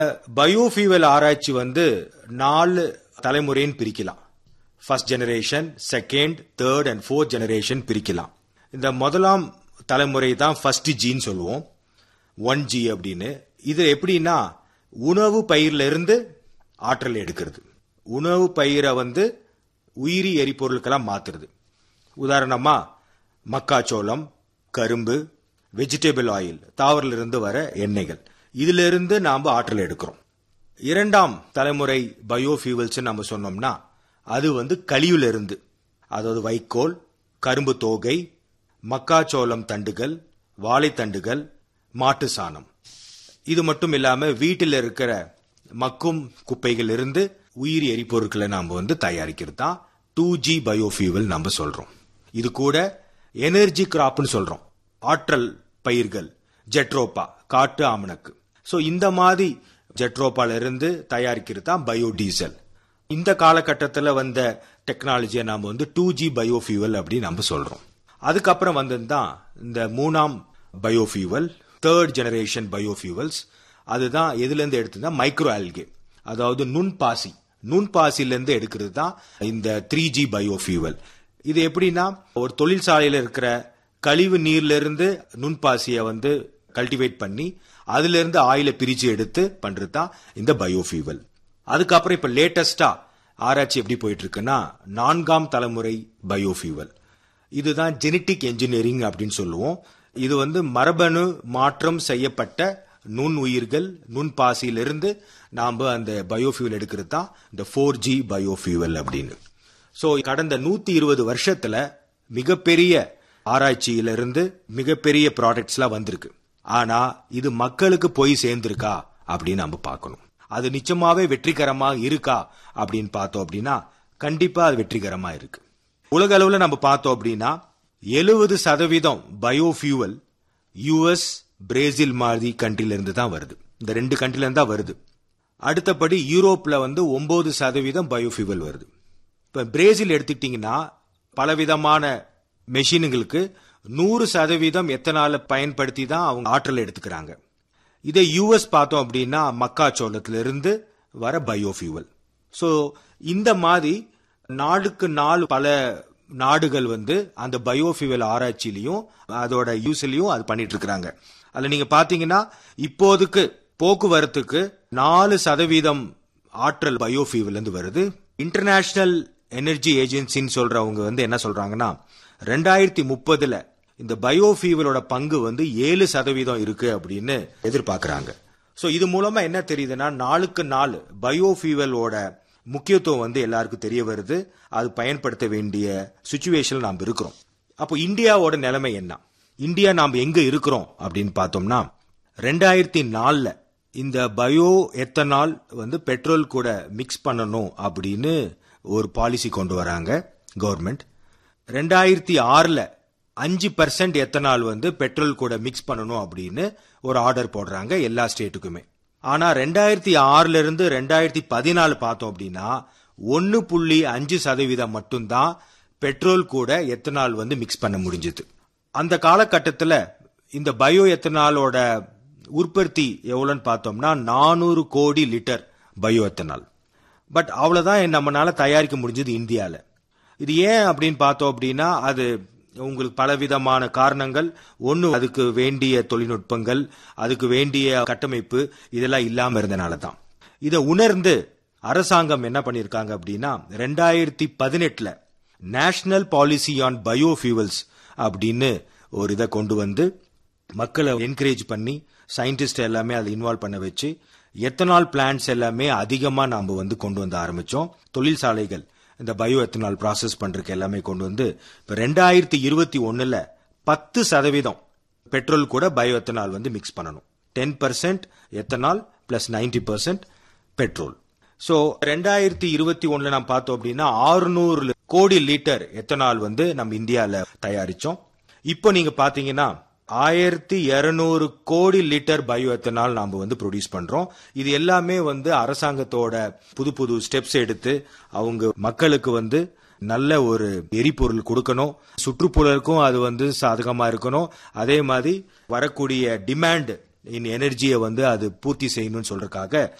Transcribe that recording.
biofuel ஆராய்ச்சி வந்து நாலு தலைமுறைன்னு பிரிக்கலாம் first generation second third and fourth generation பிரிக்கலாம் இந்த முதலாம் தலைமுறை தான் ஃபர்ஸ்ட் ஜின்னு சொல்லுவோம் ஒன் ஜி அப்படின்னு இது எப்படின்னா உணவு பயிர்ல இருந்து ஆற்றல் எடுக்கிறது உணவு பயிரை வந்து உயிரி எரிபொருளுக்கெல்லாம் மாத்துறது உதாரணமா மக்காச்சோளம் கரும்பு வெஜிடபிள் ஆயில் தாவரில் இருந்து வர எண்ணெய்கள் இதுல இருந்து நாம ஆற்றல் எடுக்கிறோம் இரண்டாம் தலைமுறை பயோஃபியூவல்ஸ் நம்ம சொன்னோம்னா அது வந்து கழிவுல இருந்து அதாவது வைக்கோல் கரும்பு தோகை மக்காச்சோளம் தண்டுகள் வாழைத்தண்டுகள் மாட்டு சாணம் இது மட்டும் இல்லாம வீட்டில் இருக்கிற மக்கும் குப்பைகள் இருந்து உயிரி எரிபொருட்களை நாம வந்து தயாரிக்கிறது தான் டூ ஜி பயோஃபியூவல் நம்ம சொல்றோம் இது கூட எனர்ஜி கிராப்னு சொல்றோம் ஆற்றல் பயிர்கள் ஜெட்ரோப்பா காட்டு ஆமணக்கு சோ இந்த மாதிரி ஜெட்ரோப்பால இருந்து தயாரிக்கிறது தான் பயோடீசல் இந்த காலகட்டத்தில் வந்த டெக்னாலஜியை நாம வந்து டூ ஜி பயோஃபியூவல் அப்படின்னு நம்ம சொல்றோம் அதுக்கப்புறம் வந்தது தான் இந்த மூணாம் பயோஃபியூவல் தேர்ட் ஜெனரேஷன் பயோஃபியூவல்ஸ் அதுதான் எதுல இருந்து எடுத்ததுன்னா மைக்ரோ ஆல்கே அதாவது நுண்பாசி நுண்பாசில எடுக்கிறது தான் இந்த த்ரீ ஜி பயோஃபியூவல் இது எப்படின்னா ஒரு தொழிற்சாலையில இருக்கிற கழிவு நீர்ல இருந்து நுண்பாசியை வந்து கல்டிவேட் பண்ணி அதுல இருந்து ஆயில பிரிச்சு எடுத்து பண்றது தான் இந்த பயோஃபியூவல் அதுக்கப்புறம் இப்ப லேட்டஸ்டா ஆராய்ச்சி எப்படி போயிட்டு இருக்குன்னா நான்காம் தலைமுறை பயோஃபியூவல் இதுதான் ஜெனட்டிக் என்ஜினியரிங் அப்படின்னு சொல்லுவோம் இது வந்து மரபணு மாற்றம் செய்யப்பட்ட நுண் உயிர்கள் நுண்பாசியிலிருந்து நாம அந்த பயோஃபியூவல் எடுக்கிறது தான் இந்த ஃபோர் ஜி பயோஃபியூவல் அப்படின்னு சோ கடந்த நூத்தி இருபது வருஷத்துல மிகப்பெரிய ஆராய்ச்சியிலிருந்து மிகப்பெரிய ப்ராடக்ட்ஸ்லாம் வந்திருக்கு ஆனா இது மக்களுக்கு போய் சேர்ந்திருக்கா அப்படின்னு நம்ம பார்க்கணும் அது நிச்சயமாவே வெற்றிகரமா இருக்கா அப்படின்னு பார்த்தோம் அப்படின்னா கண்டிப்பா அது வெற்றிகரமா இருக்கு உலக அளவுல நம்ம பார்த்தோம் அப்படின்னா எழுபது சதவீதம் பயோஃபியூவல் யூஎஸ் பிரேசில் மாதிரி கண்ட்ரில இருந்து தான் வருது இந்த ரெண்டு கண்ட்ரில இருந்து தான் வருது அடுத்தபடி யூரோப்ல வந்து ஒன்பது சதவீதம் பயோஃபியூவல் வருது இப்ப பிரேசில் எடுத்துக்கிட்டீங்கன்னா பலவிதமான மெஷினுங்களுக்கு நூறு சதவீதம் எத்தனால பயன்படுத்தி தான் அவங்க ஆற்றல் எடுத்துக்கிறாங்க இதே யூஎஸ் பார்த்தோம் அப்படின்னா மக்காச்சோளத்துல இருந்து வர பயோஃபியூவல் ஸோ இந்த மாதிரி நாளுக்கு நாள் பல நாடுகள் வந்து அந்த பயோஃபியூவல் ஆராய்ச்சியிலையும் அதோட யூஸ்லயும் அது பண்ணிட்டு இருக்கிறாங்க அதுல நீங்க பாத்தீங்கன்னா இப்போதுக்கு போக்குவரத்துக்கு நாலு சதவீதம் ஆற்றல் பயோஃபியூவல் இருந்து வருது இன்டர்நேஷனல் எனர்ஜி ஏஜென்சின்னு சொல்றவங்க வந்து என்ன சொல்றாங்கன்னா ரெண்டாயிரத்தி முப்பதுல இந்த பயோஃபியூவலோட பங்கு வந்து ஏழு சதவீதம் இருக்கு அப்படின்னு எதிர்பார்க்கறாங்க சோ இது மூலமா என்ன தெரியுதுன்னா நாளுக்கு நாள் பயோஃபியூவலோட முக்கியத்துவம் வந்து எல்லாருக்கும் தெரிய வருது அது பயன்படுத்த வேண்டிய சுச்சுவேஷன்ல நாம் இருக்கிறோம் அப்போ இந்தியாவோட நிலைமை என்ன இந்தியா நாம் எங்க இருக்கிறோம் அப்படின்னு பார்த்தோம்னா ரெண்டாயிரத்தி நாலுல இந்த பயோ எத்தனால் வந்து பெட்ரோல் கூட மிக்ஸ் பண்ணணும் அப்படின்னு ஒரு பாலிசி கொண்டு வராங்க கவர்மெண்ட் ரெண்டாயிரத்தி ஆறுல அஞ்சு பர்சன்ட் எத்தனால் வந்து பெட்ரோல் கூட மிக்ஸ் பண்ணணும் அப்படின்னு ஒரு ஆர்டர் போடுறாங்க எல்லா ஸ்டேட்டுக்குமே ஆனா ரெண்டாயிரத்தி ஆறுல இருந்து ரெண்டாயிரத்தி பதினாலு பார்த்தோம் அப்படின்னா ஒன்னு புள்ளி அஞ்சு சதவீதம் மட்டும்தான் பெட்ரோல் கூட எத்தனால் வந்து மிக்ஸ் பண்ண முடிஞ்சது அந்த காலகட்டத்தில் இந்த பயோ எத்தனாலோட உற்பத்தி எவ்வளோன்னு பார்த்தோம்னா நானூறு கோடி லிட்டர் பயோ எத்தனால் பட் அவ்வளவுதான் நம்மளால தயாரிக்க முடிஞ்சது இந்தியால இது ஏன் அப்படின்னு பார்த்தோம் அப்படின்னா அது உங்களுக்கு பலவிதமான காரணங்கள் ஒன்னு அதுக்கு வேண்டிய தொழில்நுட்பங்கள் அதுக்கு வேண்டிய கட்டமைப்பு இதெல்லாம் இல்லாம இருந்தனால தான் இதை உணர்ந்து அரசாங்கம் என்ன பண்ணிருக்காங்க அப்படின்னா ரெண்டாயிரத்தி பதினெட்டுல நேஷனல் பாலிசி ஆன் பயோஃபியூவல்ஸ் அப்படின்னு ஒரு இதை கொண்டு வந்து மக்களை என்கரேஜ் பண்ணி சயின்டிஸ்ட் எல்லாமே அதை இன்வால்வ் பண்ண வச்சு எத்தனால் பிளான்ட்ஸ் எல்லாமே அதிகமா நாம வந்து கொண்டு வந்து ஆரம்பிச்சோம் தொழிற்சாலைகள் இந்த பயோ எத்தனால் ப்ராசஸ் பண்றதுக்கு எல்லாமே கொண்டு வந்து இப்ப ரெண்டாயிரத்தி இருபத்தி ஒண்ணுல பத்து சதவீதம் பெட்ரோல் கூட பயோ எத்தனால் வந்து மிக்ஸ் பண்ணணும் ten percent ethanol plus ninety percent petrol so ரெண்டாயிரத்தி இருபத்தி ஒண்ணுல நாம் பார்த்தோம் அப்படின்னா ஆறுநூறு கோடி லிட்டர் எத்தனால் வந்து நம்ம இந்தியால தயாரிச்சோம் இப்போ நீங்க பாத்தீங்கன்னா ஆயிரத்தி இருநூறு கோடி லிட்டர் பயோ எத்தனால் நாம வந்து ப்ரொடியூஸ் பண்றோம் இது எல்லாமே வந்து அரசாங்கத்தோட புது புது ஸ்டெப்ஸ் எடுத்து அவங்க மக்களுக்கு வந்து நல்ல ஒரு எரிபொருள் கொடுக்கணும் சுற்றுப்புறலுக்கும் அது வந்து சாதகமா இருக்கணும் அதே மாதிரி வரக்கூடிய டிமாண்ட் இன் எனர்ஜியை வந்து அது பூர்த்தி செய்யணும்னு சொல்றதுக்காக